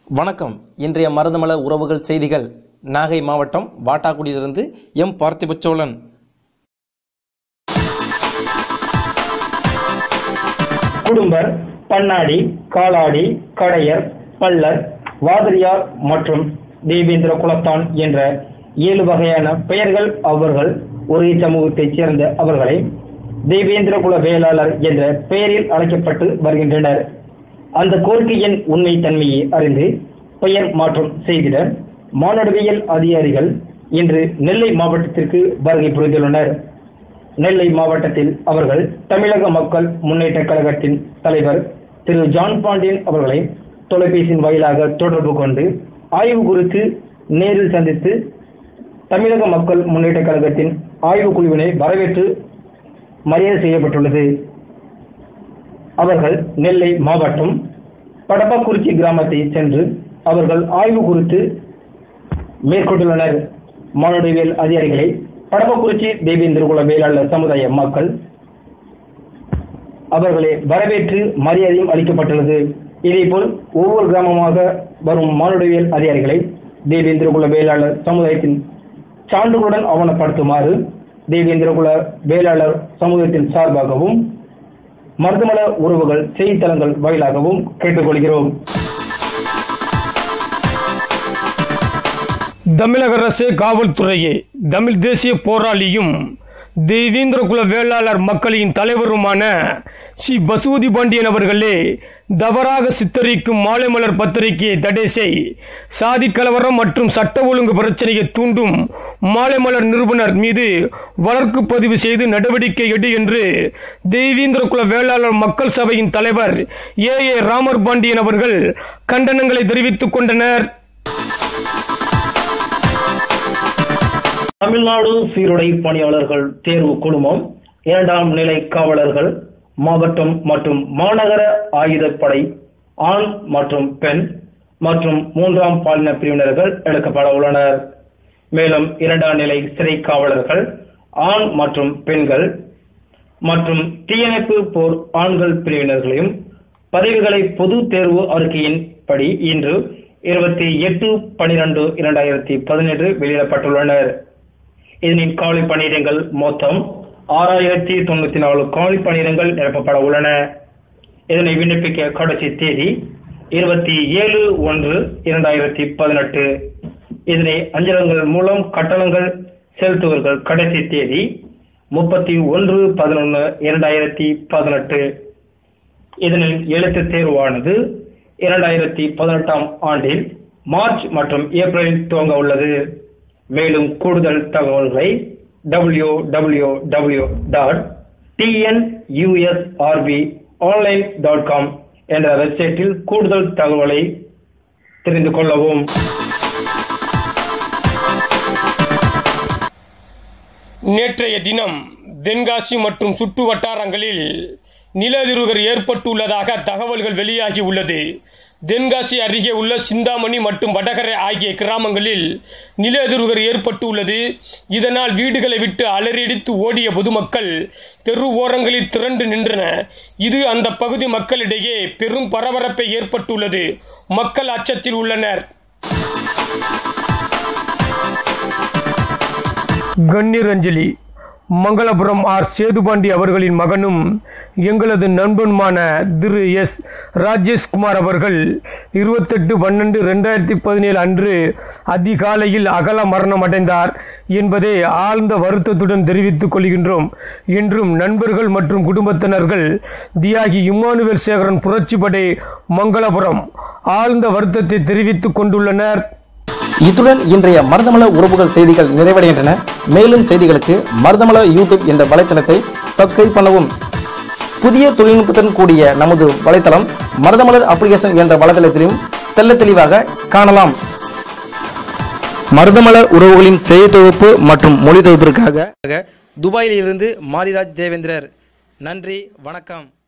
வணக்கம் இன்றைய மருதமல உறவுகள் செய்திகள் நாகை மாவட்டம் வாட்டாக்குடியிலிருந்து எம் பார்த்திபச்சோழன் குடும்பர் பன்னாடி காலாடி கடையர் பல்லர் வாதிரியார் மற்றும் தேவேந்திர குலத்தான் என்ற ஏழு வகையான பெயர்கள் அவர்கள் ஒரே சமூகத்தைச் சேர்ந்த அவர்களை தேவேந்திர குல வேளாளர் என்ற பெயரில் அழைக்கப்பட்டு வருகின்றனர் அந்த கோரிக்கையின் உண்மை தன்மையை அறிந்து பெயர் மாற்றம் செய்திட மானுடவியல் அதிகாரிகள் இன்று நெல்லை மாவட்டத்திற்கு வருகை புரிந்துள்ளனர் நெல்லை மாவட்டத்தில் அவர்கள் தமிழக மக்கள் முன்னேற்ற கழகத்தின் தலைவர் திரு ஜான் பாண்டியன் அவர்களை தொலைபேசியின் வாயிலாக தொடர்பு கொண்டு ஆய்வு குறித்து நேரில் சந்தித்து தமிழக மக்கள் முன்னேற்ற கழகத்தின் ஆய்வு குழுவினை வரவேற்று மரியாதை செய்யப்பட்டுள்ளது அவர்கள் நெல்லை மாவட்டம் படப்பாக்குறிச்சி கிராமத்தை சென்று அவர்கள் ஆய்வு குறித்து மேற்கொண்டுள்ளனர் மானுடவியல் அதிகாரிகளை படப்பக்குறிச்சி தேவேந்திர குல வேளாளர் சமுதாய மக்கள் அவர்களை வரவேற்று மரியாதையும் அளிக்கப்பட்டுள்ளது இதேபோல் ஒவ்வொரு கிராமமாக வரும் மானுடவியல் அதிகாரிகளை தேவேந்திர குல வேளாளர் சமுதாயத்தின் சான்றுகளுடன் ஆவணப்படுத்துமாறு தேவேந்திர குல வேளாளர் சமூகத்தின் சார்பாகவும் மருதமல உறவுகள் செய்தித்தளங்கள் வாயிலாகவும் கேட்டுக்கொள்கிறோம் தமிழக அரசு காவல்துறையே தமிழ் தேசிய போராளியும் தேவேந்திர குல வேளாளர் மக்களின் தலைவருமான ஸ்ரீ பசுபதி பாண்டியன் அவர்களே தவறாக சித்தரிக்கும் மாலைமலர் பத்திரிகையை தடை செய் சாதி கலவரம் மற்றும் சட்ட ஒழுங்கு பிரச்சனையை தூண்டும் மாலைமலர் நிறுவனர் மீது வழக்கு பதிவு செய்து நடவடிக்கை எடு என்று தேவேந்திர குல வேளாளர் மக்கள் சபையின் தலைவர் ஏ ஏ ராமர் பாண்டியன் அவர்கள் கண்டனங்களை தெரிவித்துக் கொண்டனர் தமிழ்நாடு சீருடை பணியாளர்கள் தேர்வு குழுமம் இரண்டாம் நிலை காவலர்கள் மாவட்டம் மற்றும் மாநகர ஆயுதப்படை ஆண் மற்றும் பெண் மற்றும் மூன்றாம் பாலின பிரிவினர்கள் எடுக்கப்பட உள்ளனர் மேலும் இரண்டாம் நிலை சிறை காவலர்கள் ஆண் மற்றும் பெண்கள் மற்றும் தீயணைப்பு போர் ஆண்கள் பிரிவினர்களையும் பதவிகளை பொது தேர்வு அறிக்கையின்படி இன்று இருபத்தி எட்டு பனிரெண்டு இரண்டாயிரத்தி பதினெட்டு வெளியிடப்பட்டுள்ளனர் இதனின் காலி பணியிடங்கள் மொத்தம் ஆறாயிரத்தி தொண்ணூத்தி நாலு காலி பணியிடங்கள் நிரப்பப்பட உள்ளன இதனை விண்ணப்பிக்க கடைசி தேதி இருபத்தி ஏழு ஒன்று இரண்டாயிரத்தி பதினெட்டு இதனை அஞ்சலங்கள் மூலம் கட்டணங்கள் செலுத்துவர்கள் கடைசி தேதி முப்பத்தி ஒன்று பதினொன்று இரண்டாயிரத்தி பதினெட்டு இதனில் எழுத்து தேர்வானது இரண்டாயிரத்தி பதினெட்டாம் ஆண்டில் மார்ச் மற்றும் ஏப்ரலில் துவங்க உள்ளது மேலும் கூடுதல் தகவல்களை W W W dot TNUSRB online dot com என்ற வெப்சைட்டில் கூடுதல் தகவலை தெரிந்து கொள்ளவும் நேற்றைய தினம் தென்காசி மற்றும் சுற்று வட்டாரங்களில் நிலதிருகர் ஏற்பட்டுள்ளதாக தகவல்கள் வெளியாகி உள்ளது தென்காசி அருகே உள்ள சிந்தாமணி மற்றும் வடகரை ஆகிய கிராமங்களில் நிலதிருகர் ஏற்பட்டுள்ளது இதனால் வீடுகளை விட்டு அலறியடித்து ஓடிய பொதுமக்கள் தெரு ஓரங்களில் திரண்டு நின்றன இது அந்த பகுதி மக்களிடையே பெரும் பரபரப்பை ஏற்பட்டுள்ளது மக்கள் அச்சத்தில் உள்ளனர் கண்ணீர் அஞ்சலி மங்களபுரம் ஆர் சேதுபாண்டி அவர்களின் மகனும் எங்களது நண்பனுமான திரு எஸ் ராஜேஷ்குமார் அவர்கள் இருபத்தெட்டு பன்னெண்டு ரெண்டாயிரத்தி பதினேழு அன்று அதிகாலையில் அகல மரணம் அடைந்தார் என்பதை ஆழ்ந்த வருத்தத்துடன் தெரிவித்துக் கொள்கின்றோம் என்றும் நண்பர்கள் மற்றும் குடும்பத்தினர்கள் தியாகி இம்மானுவேல் சேகரன் புரட்சிப்படை மங்களபுரம் ஆழ்ந்த வருத்தத்தை தெரிவித்துக் கொண்டுள்ளனர் இத்துடன் இன்றைய மருதமல உறவுகள் செய்திகள் நிறைவடைகின்றன மேலும் செய்திகளுக்கு மருதமல யூடியூப் என்ற வலைத்தளத்தை சப்ஸ்கிரைப் பண்ணவும் புதிய தொழில்நுட்பத்துடன் கூடிய நமது வலைத்தளம் மருதமலர் அப்ளிகேஷன் என்ற வலைத்தளத்திலும் தெள்ள தெளிவாக காணலாம் மருதமலர் உறவுகளின் செய்தி தொகுப்பு மற்றும் மொழி தொகுப்பிற்காக துபாயிலிருந்து மாரிராஜ் தேவேந்திரர் நன்றி வணக்கம்